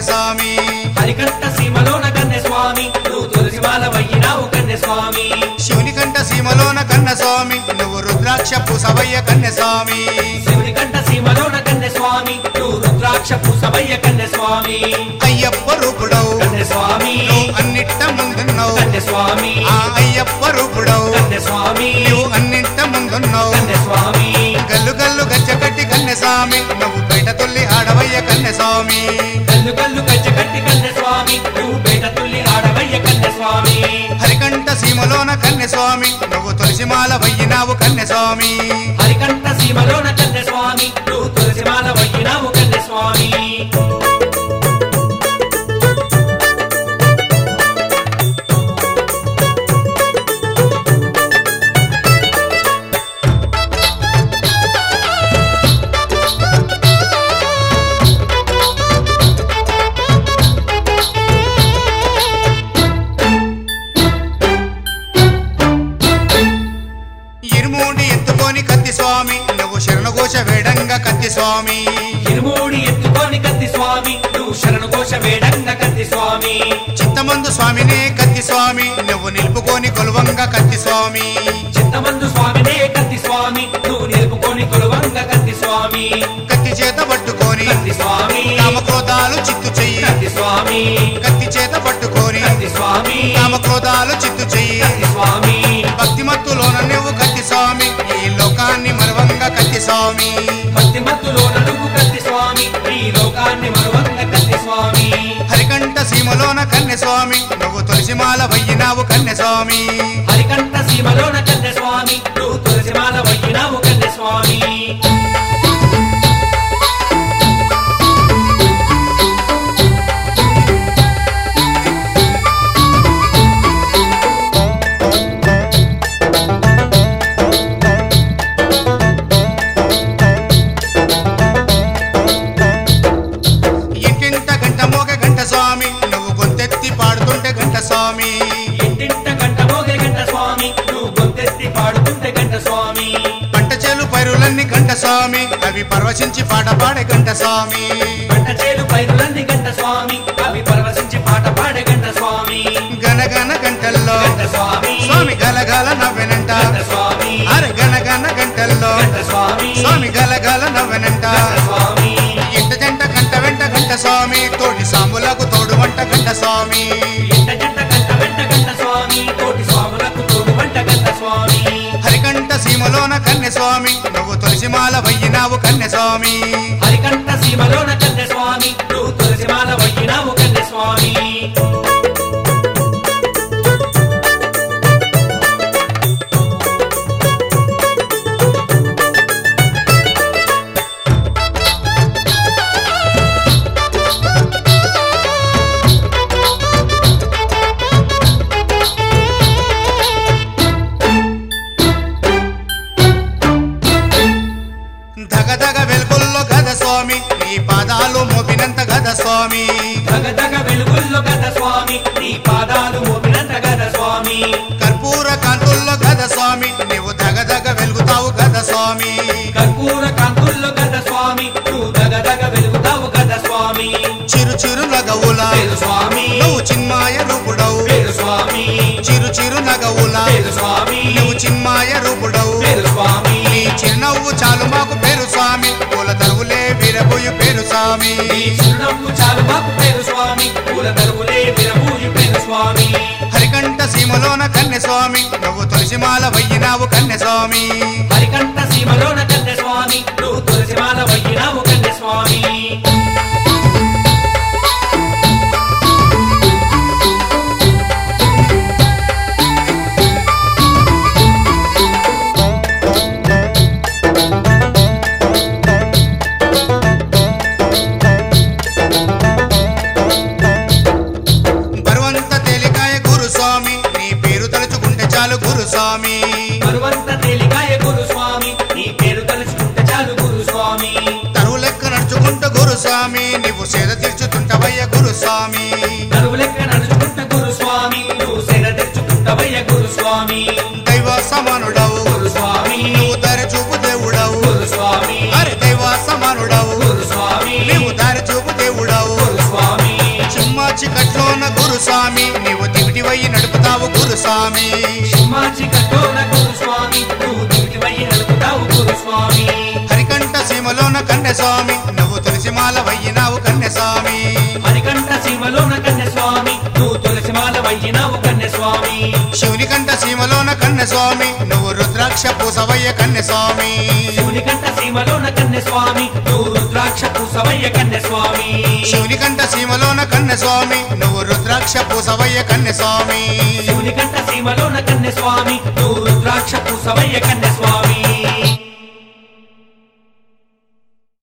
కన్యస్వామి హరికంఠ సీమలోన కన్నె స్వామి నువ్వు తులసి మాల వయ్యినావు కన్నె స్వామి శివుని కంట సీమలోన కన్నస్వామి నువ్వు రుద్రాక్ష పూసవయ్య కన్యస్వామి శివుని కంఠ సీమలోన కన్నె స్వామి నువ్వు రుద్రాక్ష పూసవయ్య కన్నె స్వామి అయ్యప్ప రూపుడవు కన్నె స్వామి నువ్వు అన్నిట్ట ముందున్నావు కన్నె స్వామి ఆ అయ్యప్ప రూపుడవు కన్నె స్వామి నువ్వు అన్నింట ముందున్నావు కన్నె స్వామి గల్లు గల్లు గజ్జ కట్టి కన్యస్వామి నువ్వు బయట తొల్లి ఆడవయ్య కన్యస్వామి కల్లు కల్లు గజ్జ కట్టి కన్నె స్వామి నువ్వు బయట తుల్లి ఆడవయ్య కన్నె స్వామి హరికంఠ సీమలోన కన్యస్వామి నువ్వు తులసిమాల వయ్యినావు కన్యస్వామి హరికంఠ సీమలోన కన్నె స్వామి నువ్వు తులసి మాల వయ్యినావు కన్నె స్వామి ఇరుమూడి ఎత్తుకొని కత్తి స్వామి నువ్వు శరణఘోష వేడంగా కత్తి స్వామి ఇరుమూడి ఎత్తుకొని కత్తి స్వామి నువ్వు శరణు కోశ వేడంగ కత్తి స్వామి చిత్తమందు స్వామినే కత్తి స్వామి నువ్వు నిలుపుకొని కొలువంగా కత్తి స్వామి చిత్తమందు స్వామినే కత్తి స్వామి నువ్వు నిలుపుకొని కొలువంగ కత్తి స్వామి కత్తి చేత పట్టుకొని కత్తి స్వామి కామక్రోధాలు చిత్తు చెయ్యి కత్తి స్వామి కత్తి చేత పట్టుకొని కత్తి స్వామి కామక్రోధాలు చిత్తు చెయ్యి కత్తి స్వామి భక్తిమత్తులోన నువ్వు కత్తి స్వామి ఈ లోకాన్ని మరవంగా కత్తి స్వామి భక్తి మత్తులో నడుగు కత్తి స్వామి ఈ లోకాన్ని మరువంగ కత్తి స్వామి హరికంఠ సీమలోన కన్య స్వామి నువ్వు తులసిమాల వయ్యినావు కన్య స్వామి హరికంఠ సీమలోన కన్నె స్వామి నువ్వు తులసిమాల వయ్యినావు కన్నె స్వామి ఇంటింట గంట మోగ గంట స్వామి నువ్వు గొంతెత్తి పాడుతుంటే గంట స్వామి ఇంటింట గంట మోగే గంట స్వామి నువ్వు గొంతెత్తి పాడుతుంటే గంట స్వామి పంట చేలు పైరులన్నీ గంట స్వామి అవి పరవశించి పాట పాడే గంట స్వామి పంట చేలు పైరులన్నీ గంట స్వామి అవి పరవశించి పాట పాడే గంట స్వామి గనగన గంటల్లో గంట స్వామి స్వామి గలగల నవ్వెనంట గంట స్వామి అరే గనగన గంటల్లో గంట స్వామి స్వామి గలగల నవ్వెనంట గంట స్వామి ఇంట జంట గంట వెంట గంట స్వామి తోటి సాములకు తోడు వంట గంట స్వామి ఇంట జంట గంట వెంట గంట స్వామి కోటి స్వాములకు తోడు వంట గంట స్వామి హరికంఠ సీమలోన కన్య స్వామి నువ్వు తులసిమాల వయ్యినావు కన్య స్వామి హరికంఠ సీమలోన కన్నె స్వామి నువ్వు తులసిమాల వయ్యినావు కన్నె స్వామి ధగధగ వెలుగుల్లో గద స్వామి నీ పాదాలు మోపినంత గద స్వామి దగదగ వెలుగుల్లో గద స్వామి నీ పాదాలు మోపినంత గద స్వామి కర్పూర కాంతుల్లో గద స్వామి నీవు ధగధగ వెలుగుతావు గద స్వామి కర్పూర కాంతుల్లో గద స్వామి నువ్వు దగదగ వెలుగుతావు గద స్వామి చిరు చిరు నగవుల పేరు స్వామి నువ్వు చిన్మాయ రూపుడవు పేరు స్వామి చిరు చిరు నగవుల పేరు స్వామి నువ్వు చిన్మాయ రూపుడవు పేరు స్వామి నీ చిరునవ్వు చాలు మాకు పేరు స్వామి పూల తరువులే వీరబోయు పేరు స్వామి నీ చిరునవ్వు చాలు మాకు పేరు స్వామి పూల తరువులే విరబూజు పేరు స్వామి హరికంఠ సీమలోన కన్య స్వామి నువ్వు తులసిమాల వయ్యినావు కన్య స్వామి హరికంఠ సీమలోన కన్నె స్వామి నువ్వు తులసిమాల వయ్యినావు కన్నె స్వామి బరువంత తేలికాయ గురు స్వామి నీ పేరు తలుచుకుంటే చాలు గురు స్వామి మరువంత తేలికాయ గురు స్వామి నీ పేరు తలుచుకుంటే చాలు గురు స్వామి తరువు లెక్క నడుచుకుంటూ గురు స్వామి నీవు సేద తీర్చుతుంటవయ్య గురు స్వామి నరువు లెక్క నడుచుకుంట గురు స్వామి నువ్వు సేన తెచ్చుకుంటవయ్య గురు స్వామి దైవ సమానుడవు గురు స్వామి నువ్వు దారి చూపు దేవుడవు గురు స్వామి అరే దైవ సమానుడవు గురు స్వామి నీవు దారి చూపు దేవుడవు గురు స్వామి గురుస్వామి సింహాచి కట్టోల గురుస్వామి నువ్వు దివిటివై నలుపుతావు గురుస్వామి హరికంఠ సీమలోన కన్యస్వామి నువ్వు తులసిమాల వయ్యినావు కన్యస్వామి హరికంఠ సీమలోన కన్యస్వామి నువ్వు తులసిమాల వయ్యినావు కన్యస్వామి శివుని కంఠ సీమలోన కన్యస్వామి నువ్వు రుద్రాక్ష పూసవయ్య కన్యస్వామి శివుని కంఠ సీమలోన కన్యస్వామి నువ్వు రుద్రాక్ష పూసవయ్య కన్యస్వామి శివుని కంఠ సీమలోన కన్యస్వామి నువ్వు రుద్రాక్ష పూసవయ్య కన్యస్వామి శివుని కంఠ సీమలోన కన్యస్వామి నువ్వు రుద్రాక్ష పూసవయ్య కన్యస్వామి